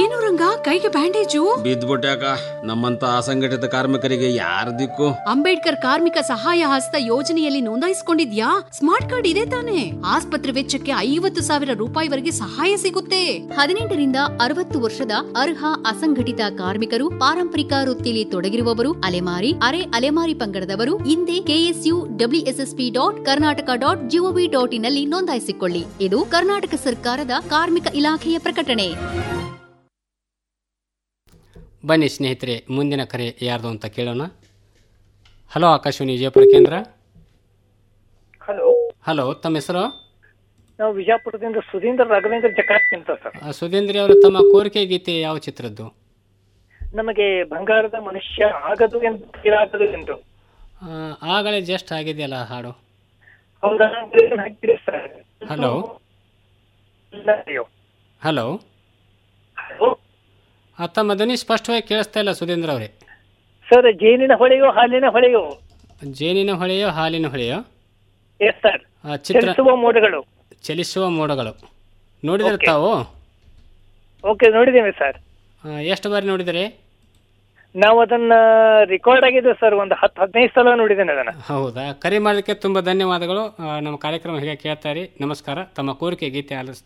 ಏನು ರಂಗ ಕೈಗೆ ಬ್ಯಾಂಡೇಜು ಬಿದ್ದ್ಬಿಟ್ಯಾಕ ನಮ್ಮಂತ ಅಸಂಘಟಿತ ಕಾರ್ಮಿಕರಿಗೆ ಯಾರ ದಿಕ್ಕು ಅಂಬೇಡ್ಕರ್ ಕಾರ್ಮಿಕ ಸಹಾಯ ಹಸ್ತ ಯೋಜನೆಯಲ್ಲಿ ನೋಂದಾಯಿಸಿಕೊಂಡಿದ್ಯಾ ಸ್ಮಾರ್ಟ್ ಕಾರ್ಡ್ ಇದೆ ತಾನೆ ಆಸ್ಪತ್ರೆ ವೆಚ್ಚಕ್ಕೆ ಐವತ್ತು ಸಾವಿರ ರೂಪಾಯಿವರೆಗೆ ಸಹಾಯ ಸಿಗುತ್ತೆ ಹದಿನೆಂಟರಿಂದ ಅರವತ್ತು ವರ್ಷದ ಅರ್ಹ ಅಸಂಘಟಿತ ಕಾರ್ಮಿಕರು ಪಾರಂಪರಿಕ ವೃತ್ತಿಯಲ್ಲಿ ತೊಡಗಿರುವವರು ಅಲೆಮಾರಿ ಅರೆ ಅಲೆಮಾರಿ ಪಂಗಡದವರು ಹಿಂದೆ K S U W S S P dot Karnataka dot G O V dot ಇನ್ನಲ್ಲಿ ನೋಂದಾಯಿಸಿಕೊಳ್ಳಿ ಇದು ಕರ್ನಾಟಕ ಸರ್ಕಾರದ ಕಾರ್ಮಿಕ ಇಲಾಖೆಯ ಪ್ರಕಟಣೆ ಬನ್ನಿ ಸ್ನೇಹಿತರೆ ಮುಂದಿನ ಕರೆ ಯಾರ್ದು ಅಂತ ಕೇಳೋಣ ಹಲೋ ಆಕಾಶವಾಣಿ ವಿಜಯಪುರ ಕೇಂದ್ರ ಹಲೋ ಹಲೋ ತಮ್ಮ ಹೆಸರು ನಾವು ವಿಜಯಪುರದಿಂದ ಸುಧೀಂದ್ರ ರಾಘವೇಂದ್ರ ಜಕಾತ್ ಅಂತ ಸರ್ ಆ, ಸುಧೀಂದ್ರಿ ಅವರು ತಮ್ಮ ಕೋರಿಕೆ ಗೀತೆ ಯಾವ ಚಿತ್ರದ್ದು ನಮಗೆ ಬಂಗಾರದ ಮನುಷ್ಯ ಆಗದು ಎಂದು ತೀರಾಗದು ಎಂದು ಆ, ಆಗಲೇ ಜಸ್ಟ್ ಆಗಿದೆಯಲ್ಲ ಹಾಡು ಹೌದಾ ಏನ್ ಹಾಕ್ತೀರಿ ಸರ್ ಹಲೋ ಇಲ್ಲ, ಅಯ್ಯೋ. ಹಲೋ ಹಲೋ ಆ, ತಮ್ಮ ಧ್ವನಿ ಸ್ಪಷ್ಟವಾಗಿ ಕೇಳಿಸ್ತಾ ಇಲ್ಲ ಸುಧೀಂದ್ರ ಅವರೇ ಸರ್ ಜೇನಿನ ಹೊಳೆಯೋ ಹಾಲಿನ ಹೊಳೆಯೋ ಜೇನಿನ ಹೊಳೆಯೋ ಹಾಲಿನ ಹೊಳೆಯೋ ಎಸ್ ಸರ್ ಆ, ಚಿತ್ರ ಚಲಿಸುವ ಮೋಡಗಳು ಚಲಿಸುವ ಮೋಡಗಳು ನೋಡಿದ್ರೆ Okay. ತಾವು ಓಕೆ ನೋಡಿದ್ದೇವೆ ಸರ್ ಆ, ಎಷ್ಟು ಬಾರಿ ನೋಡಿದರೆ ನಾವು ಅದನ್ನ ರೆಕಾರ್ಡ್ ಆಗಿದೆ ಸರ್ ಒಂದು ಹತ್ತು ಹದಿನೈದು ಸಲ ನೋಡಿದ್ದೇನೆ ಅದನ್ನ ಹೌದಾ ಕರೆ ಮಾಡೋದಕ್ಕೆ ತುಂಬ ಧನ್ಯವಾದಗಳು ಆ, ನಮ್ಮ ಕಾರ್ಯಕ್ರಮ ಹೀಗೆ ಕೇಳ್ತಾ ಇರಿ ನಮಸ್ಕಾರ ತಮ್ಮ ಕೋರಿಕೆ ಗೀತೆ ಆಲಿಸ್